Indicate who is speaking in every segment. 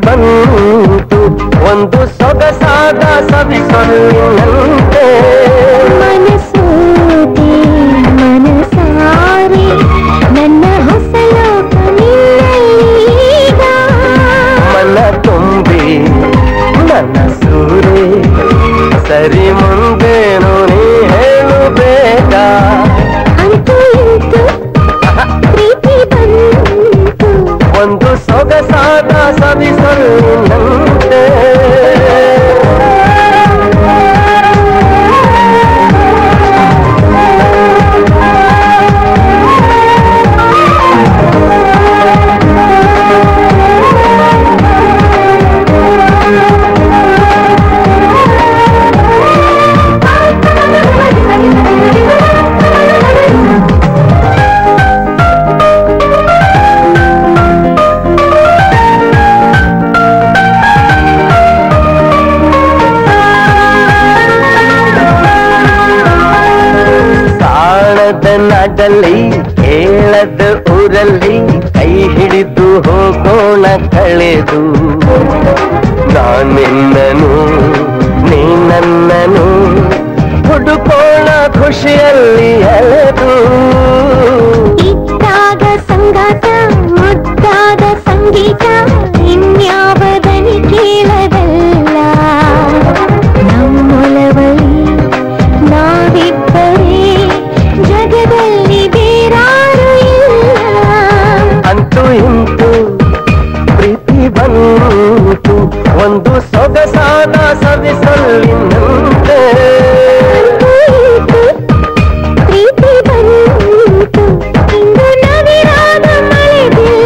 Speaker 1: ಬಂತು ಒಂದು ಸೊಗಸಾದ ಸವಿ ಸೊಲ್ಲಿನಂತೆ
Speaker 2: ಮನಸೋದೆ ಮನಸಾರೆ ನನ್ನ ಹೊಸ ಲೋಕ ನಿನ್ನಲ್ಲೀಗ
Speaker 1: ಮನ ತುಂಬಿ ಮನಸೂರೆ ಸರಿ ಮುಂದೇನು ನೀ ಹೇಳು ಬೇಗ
Speaker 2: ಅಂತೂ ಇಂತೂ ಪ್ರೀತಿ ಬಂತು
Speaker 1: ಒಂದು ಸೊಗಸಾದ ಸವಿ ಸೊಲ್ಲಿನಂತೆ ತಾಳದ ನಾಡಲ್ಲಿ ಕೇಳದ ಊರಲ್ಲಿ ಕೈ ಹಿಡಿದು ಹೋಗೋಣ ಕಳೆದು ನಾನಿನ್ನನು ನೀ ನನ್ನನು ಹುಡುಕೋಣ ಖುಷಿಯಲ್ಲಿ ಅಲೆದು
Speaker 2: ಇದ್ದಾಗ ಸಂಗಾತ ಮುದ್ದಾದ ಸಂಗೀತ ಇನ್ಯಾವ ದನಿ ಕೇಳದಲ್ಲ ನಮ್ಮೊಲವಲಿ ನಾವಿಬ್ಬರೇ ಜಗದಲ್ಲಿ ಬೇರಾರು ಇಲ್ಲ
Speaker 1: ಅಂತೂ ಇಂತು ಪ್ರೀತಿ ಬಂತು ಒಂದು ಸೊಗಸಾದ ಸವಿಸಲ್ಲಿನಂತೆ
Speaker 2: ಪ್ರೀತಿ ಬಂತು ಇಂದು ನವಿರಾದ ಮಳೆ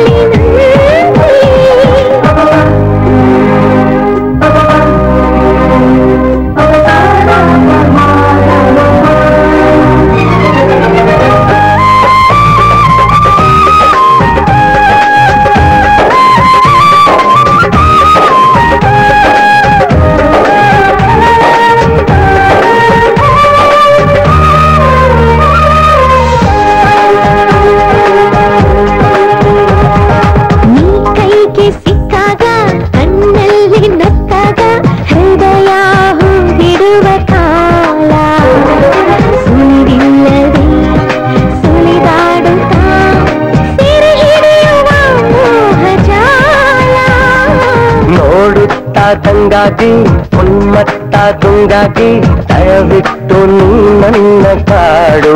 Speaker 2: ನೀ ಕೈಗೆ ಸಿಕ್ಕಾಗ ಕಣ್ಣಲ್ಲಿ ನಕ್ಕಾಗ ಹೃದಯ ಹೂಬಿಡುವ ಕಾಲ ಸುಳಿವಿಲ್ಲದೆ ಸುಳಿದಾಡುತ್ತಾ ಸೆರೆ ಹಿಡಿಯುವ ಮೋಹಜಾಲ
Speaker 1: ನೋಡುತ್ತಾ ತಂಗಾಗಿ ಉನ್ಮತ್ತ ತುಂಗಾಗಿ ದಯವಿಟ್ಟು ನೀ ನನ್ನ ಕಾಡು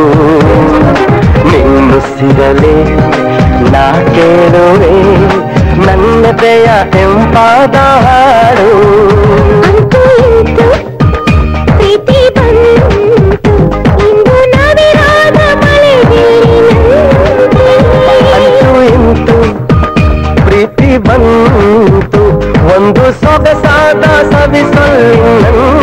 Speaker 1: ನಿನ್ನುಸಿರಲೆ ನಾ ಕೇಳುವೆ ನನ್ನದೆಯ ಹೆಂಪಾದ ಹಾಡು
Speaker 2: ಅಂತೂ ಇಂತೂ ಪ್ರೀತಿ ಬಂತು ಇಂದು ನವಿರಾದ ಮಳೆಗಿಲ್ಲಿನಂತೆ.
Speaker 1: ಅಂತೂ ಇಂತು ಪ್ರೀತಿ ಬಂತು ಒಂದು ಸೊಗಸಾದ ಸವಿ ಸೊಲ್ಲಿನಂತೆ